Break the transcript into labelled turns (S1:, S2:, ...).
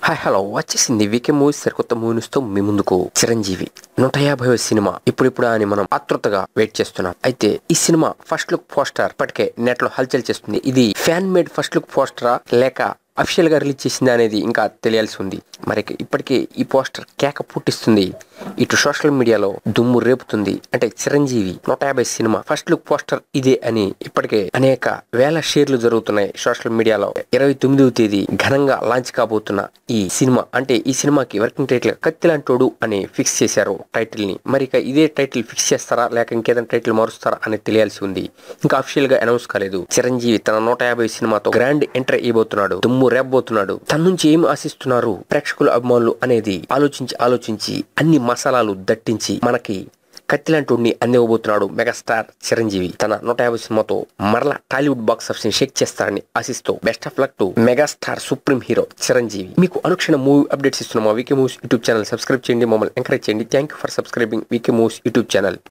S1: hi hello వచ్చేసింది వీకే movies సరికొత్త movies తో మీ ముందుకు చిరంజీవి నూట యాభై సినిమా ఇప్పుడిప్పుడు అని మనం ఆతృతగా వెయిట్ చేస్తున్నాం అయితే ఈ సినిమా ఫస్ట్ లుక్ పోస్టర్ ఇప్పటికే నెట్ లో హల్చల్ చేస్తుంది ఇది ఫ్యాన్ మేడ్ ఫస్ట్ లుక్ పోస్టరా లేక అఫీషియల్ గా రిలీజ్ చేసింది అనేది ఇంకా తెలియాల్సి ఉంది మరి ఇప్పటికే ఈ పోస్టర్ కేక పుట్టిస్తుంది ఇటు సోషల్ మీడియాలో దుమ్ము రేపుతుంది అంటే చిరంజీవి నూట యాభై సినిమా ఫస్ట్ లుక్ పోస్టర్ ఇదే అని ఇప్పటికే అనేక వేల షేర్లు జరుగుతున్నాయి సోషల్ మీడియాలో ఇరవై తొమ్మిదవ తేదీ ఘనంగా లాంచ్ కాబోతున్న ఈ సినిమా అంటే ఈ సినిమాకి వర్కింగ్ టైటిల్ కత్తిలాంటోడు అని ఫిక్స్ చేశారు టైటిల్ ని మరి ఇక ఇదే టైటిల్ ఫిక్స్ చేస్తారా లేక ఇంకేదైనా టైటిల్ మారుస్తారా అని తెలియాల్సి ఉంది ఇంకా అఫీషియల్ గా అనౌన్స్ కాలేదు చిరంజీవి తన నూట యాభై సినిమాతో గ్రాండ్ ఎంటర్ ఇవ్వబోతున్నాడు దుమ్ము రేపబోతున్నాడు తన నుంచి ఏం ఆశిస్తున్నారు ప్రేక్షకుల అభిమానులు అనేది ఆలోచించి ఆలోచించి అన్ని మసాలాలు దట్టించి మనకి కత్తిలాంటి అందివ్వబోతున్నాడు మెగాస్టార్ చిరంజీవి తన నూట యాభై సినిమాతో మరలా టాలీవుడ్ బాక్స్ ఆఫీస్ ని షేక్ చేస్తారని ఆశిస్తూ best of luck to megastar supreme hero Chiranjeevi మీకు అనుక్షణ మూవీ అప్డేట్స్ ఇస్తున్న మా VK movies YouTube channel subscribe చేయండి మమ్మల్ని ఎంకరేజ్ చేయండి thank you for subscribing VK movies YouTube channel